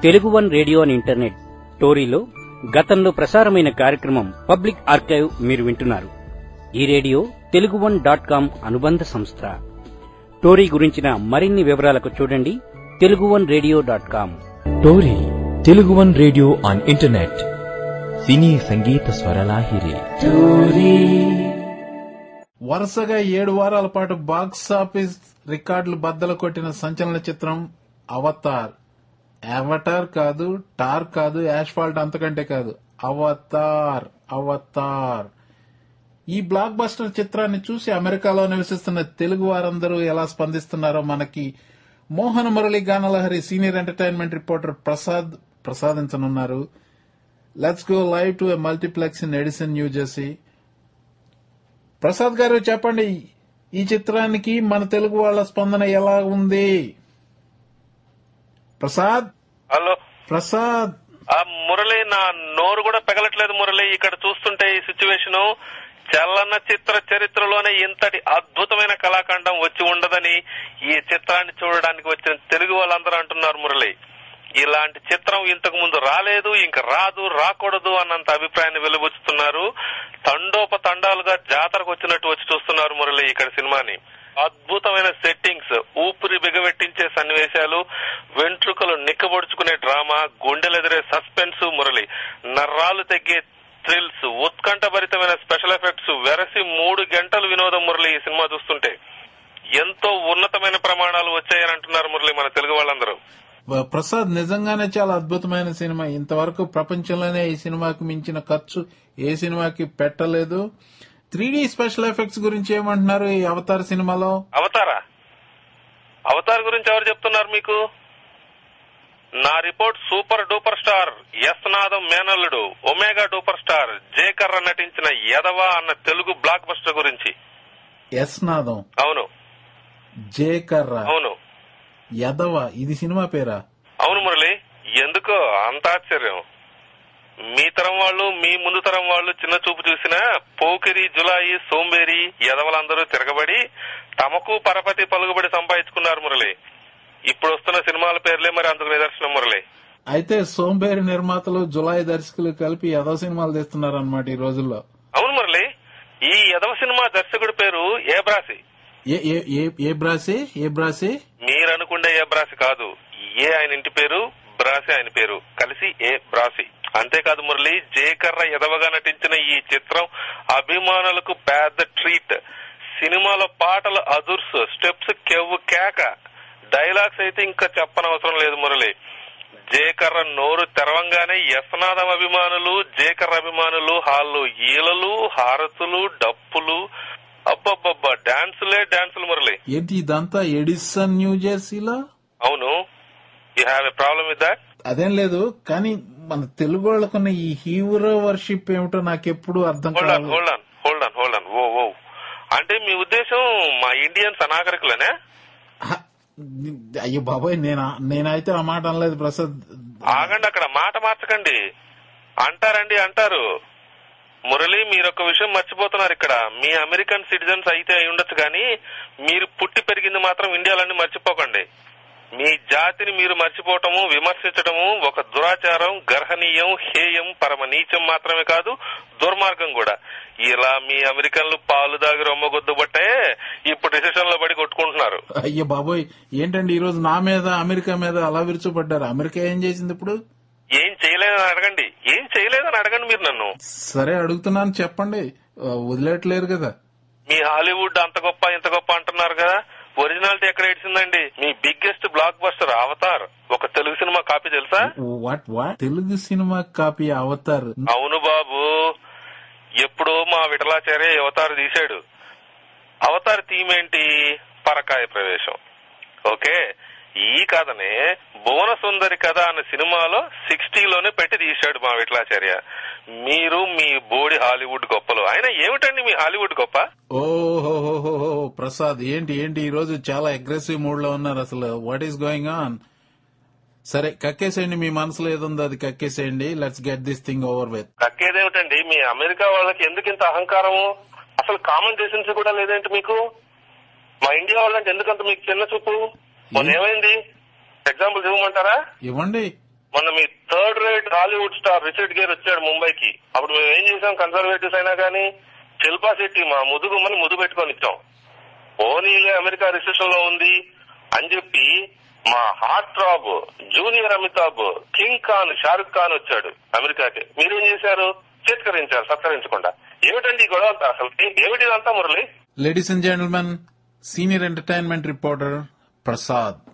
Telugu one radio and internet టోరీలో గతంలో ప్రసారమైన కార్యక్రమం పబ్లిక్ ఆర్కైవ్ మీరు వింటున్నారు ఈ radio Telugu one dot com అనుబంధ సంస్థ టోరీ గురించిన మరిన్ని వివరాలకు చూడండి Telugu one radio dot com TORi Telugu one radio on internet cine సంగీత స్వరలాహిరి వరుసగా ఏడు వారాల పాటు బాక్స్ ఆఫీస్ రికార్డులు బద్దలు కొట్టిన సంచలన చిత్రం అవతార్ అవతార్ కాదు టార్ కాదు యాష్ఫాల్ట్ అంతకంటే కాదు అవతార్ అవతార్ ఈ బ్లాక్ బస్టర్ చిత్రాన్ని చూసి అమెరికాలో నివసిస్తున్న తెలుగు వారందరూ ఎలా స్పందిస్తున్నారో మనకి Mohan Murali Ganalahari senior entertainment reporter Prasad ప్రసాదించనున్నారు let's go live to a multiplex in Edison New Jersey Prasad garu చెప్పండి ఈ చిత్రానికి మన తెలుగు వాళ్ళ స్పందన ఎలా ఉంది ప్రసాద్ హలో ప్రసాద్ ఆ మురళి నా నోరు కూడా పెగలట్లేదు మురళి ఇక్కడ చూస్తుంటే ఈ సిచ్యువేషన్ చలనచిత్ర చరిత్రలోనే ఇంతటి అద్భుతమైన కళాఖండం వచ్చి ఉండదని ఈ చిత్రాన్ని చూడడానికి వచ్చిన తెలుగు వాళ్ళందరూ అంటున్నారు మురళి ఇలాంటి చిత్రం ఇంతకు ముందు రాలేదు ఇంక రాదు రాకూడదు అన్నంత అభిప్రాయాన్ని వెలుబుచ్చుతున్నారు తండోపతండాలుగా జాతరకు వచ్చినట్టు వచ్చి చూస్తున్నారు మురళి ఇక్కడ సినిమాని అద్భుతమైన సెట్టింగ్స్ ఊపిరి బిగబెట్టించే సన్నివేశాలు వెంట్రుకలు నిక్కబొడుచుకునే డ్రామా గుండెలెదిరే సస్పెన్స్ మురళి నర్రాలు తగ్గే థ్రిల్స్ ఉత్కంఠభరితమైన స్పెషల్ ఎఫెక్ట్స్ వెరసి మూడు గంటలు వినోదం మురళి ఈ సినిమా చూస్తుంటే ఎంతో ఉన్నతమైన ప్రమాణాలు వచ్చాయని అంటున్నారు మురళి మన తెలుగు వాళ్ళందరూ వ- ప్రసాద్ నిజంగానే చాలా అద్భుతమైన సినిమా ఇంతవరకు ప్రపంచంలోనే ఈ సినిమాకి మించిన ఖర్చు ఏ సినిమాకి పెట్టలేదు త్రీ స్పెషల్ ఎఫెక్ట్స్ గురించి ఏమంటున్నారు ఈ అవతార్ సినిమాలో అవతారా అవతార్ గురించి ఎవరు చెప్తున్నారు మీకు నా report super duper star S Nadam మేనల్లుడు ఒమేగా డూపర్ స్టార్ జే కర్ర నటించిన యదవ అన్న తెలుగు బ్లాక్ బస్టర్ గురించి ఎస్ నాదం అవును జే కర్ర అవును యదవ ఇది సినిమా పేరా అవును మురళి ఎందుకో అంత ఆశ్చర్యం మీ తరం వాళ్ళు మీ ముందు తరం వాళ్ళు చిన్న చూపు చూసిన పోకిరి జులాయి సోంబేరి యదవలందరూ తిరగబడి తమకు పరపతి పలుకుబడి సంపాదించుకున్నారు మురళి ఇప్పుడు వస్తున్న సినిమాల పేర్లే మరి అందుకు నిదర్శనం మురళి అయితే సోంబేరి నిర్మాతలు జులై దర్శకులు కలిపి యదవ సినిమాలు తీస్తున్నారు అనమాట ఈ రోజుల్లో అవును మురళి ఈ యదవ సినిమా దర్శకుడి పేరు ఏ బ్రాసి ఏ ఏ ఏ- ఏ బ్రాసి ఏ బ్రాసి మీరనుకుండే ఏ బ్రాసి కాదు ఏ ఆయన ఇంటి పేరు బ్రాసి ఆయన పేరు కలిసి ఏ బ్రాసి అంతేకాదు మురళి జేకర్ర ఎదవగా నటించిన ఈ చిత్రం అభిమానులకు పెద్ద ట్రీట్ సినిమాలో పాటలు అదుర్స్ స్టెప్స్ కెవ్వు కేక డైలాగ్స్ అయితే ఇంకా చెప్పనవసరం లేదు మురళి జేకర్ర నోరు తెరవంగానే యస్నాదం అభిమానులు జేకర్ర అభిమానులు హాల్లో ఈలలు హారతులు డప్పులు అబ్బబ్బబ్బా డాన్సులే డాన్సులు మురళి ఏంటి ఇదంతా ఎడిసన్ న్యూ జెర్సీలో అవును you have a problem with that అదేం లేదు కానీ మన తెలుగు వాళ్ళకున్న ఈ హీరో వర్షిప్ ఏమిటో నాకెప్పుడు అర్థం హోల్డ్ ఆన్ కాదు hold on hold on hold on oh oh అంటే మీ ఉద్దేశం మా ఇండియన్స్ అనాగరికులనే హ, అయ్యో బాబాయ్ నేను నేనైతే ఆ మాట అనలేదు ప్రసాద్ ఆగండి అక్కడ మాట మార్చకండి అంటారండి అంటారు మురళి మీరు ఒక విషయం మర్చిపోతున్నారు ఇక్కడ మీ అమెరికన్ సిటిజన్స్ అయితే అయి ఉండొచ్చు కానీ మీరు పుట్టి పెరిగింది మాత్రం ఇండియాలోని మర్చిపోకండి మీ జాతిని మీరు మర్చిపోవటము విమర్శించటము ఒక దురాచారం గర్హనీయం హేయం పరమ నీచం మాత్రమే కాదు దుర్మార్గం కూడా ఇలా మీ అమెరికన్లు పాలు దాగి రొమ్మగొద్దు బట్టే ఇప్పుడు డిసిషన్ లో పడి కొట్టుకుంటున్నారు అయ్యో బాబోయ్ ఏంటండి ఈ రోజు నా మీద అమెరికా మీద అలా విరుచుపడ్డారు అమెరికా ఏం చేసింది ఇప్పుడు ఏం చేయలేదని అడగండి ఏం చేయలేదని అడగండి మీరు నన్ను సరే అడుగుతున్నాను చెప్పండి ఆ, వదిలేట్లేరు కదా మీ హాలీవుడ్ అంత గొప్ప ఇంత గొప్ప అంటున్నారు కదా ఒరిజినాలిటీ ఎక్కడ ఏడ్చిందండి మీ బిగ్గెస్ట్ బ్లాక్ బస్టర్ అవతార్ ఒక తెలుగు సినిమా కాపీ తెలుసా వాట్ వాట్ తెలుగు సినిమా కాపీ అవతార్ అవును బాబు ఎప్పుడో మా విఠలాచార్య అవతార్ తీశాడు అవతార్ థీమ్ ఏంటి పరకాయ ప్రవేశం ఓకే ఈ కథనే భువన సుందరి కథ అనే సినిమాలో సిక్స్టీలోనే పెట్టి తీశాడు మా విఠలాచార్య మీరు మీ బోడి హాలీవుడ్ గొప్పలు ఆయన ఏమిటండి మీ హాలీవుడ్ గొప్ప ఓహోహోహో ప్రసాద్ ఏంటి ఏంటి ఈ రోజు చాలా అగ్రెసివ్ మూడ్ లో ఉన్నారు అసలు వాట్ ఈస్ గోయింగ్ ఆన్ సరే కక్కేసేయండి మీ మనసులో ఏదుందో అది కక్కేసేయండి let's get this thing over with తక్కేదేమిటండి మీ అమెరికా వాళ్ళకి ఎందుకు ఇంత అహంకారము అసలు కామన్ డెసెన్సీ కూడా లేదేంటి మీకు మా ఇండియా వాళ్ళంటే ఎందుకంత మీకు చిన్న చూపు మొన్న ఏమైంది ఎగ్జాంపుల్ ఇవ్వమంటారా ఇవ్వండి మొన్న మీ third rate Hollywood star Richard Gere వచ్చాడు ముంబైకి అప్పుడు మేము ఏం చేసాం కన్సర్వేటివ్స్ అయినా కానీ శిల్పా శెట్టి మా ముదుగుమ్మని ముదు పెట్టుకొని ఇచ్చాం ఓనీలే అమెరికా రిసెషన్ లో ఉంది అని చెప్పి మా heartthrob junior Amitabh king Khan Shahrukh Khan వచ్చాడు అమెరికాకి మీరేం చేశారు చేత్కరించారు సత్కరించకుండా ఏమిటండి ఈ గొడవ అంతా అసలు ఏమిటిదంతా Murali ladies and gentlemen senior entertainment reporter Prasad